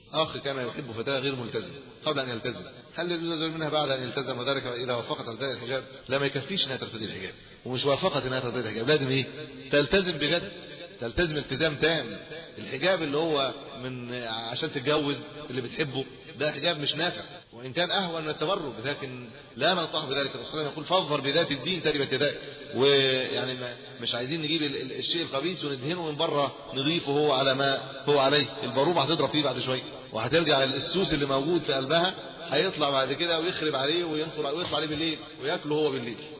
اخ كان يحب فتاه غير ملتزمه قبل ان يلتزم هل يجوز منها بعد ان يلتزم وذلك اذا وافقت ارتداء الحجاب لا ما يكفيش انها ترتدي الحجاب ومش وافقت انها ترتدي الحجاب لازم ايه تلتزم بجد تلتزم التزام تام الحجاب اللي هو من عشان تتجوز اللي بتحبه ده حجاب مش نافع وان كان اهون من التبرج لكن لا ننصح بذلك الرسول يقول فاظفر بذات الدين تربت يداك ويعني مش عايزين نجيب الشيء الخبيث وندهنه من بره نضيفه هو على ما هو عليه البارومه هتضرب فيه بعد شويه وهترجع السوس اللي موجود في قلبها هيطلع بعد كده ويخرب عليه وينطر ويطلع عليه بالليل وياكله هو بالليل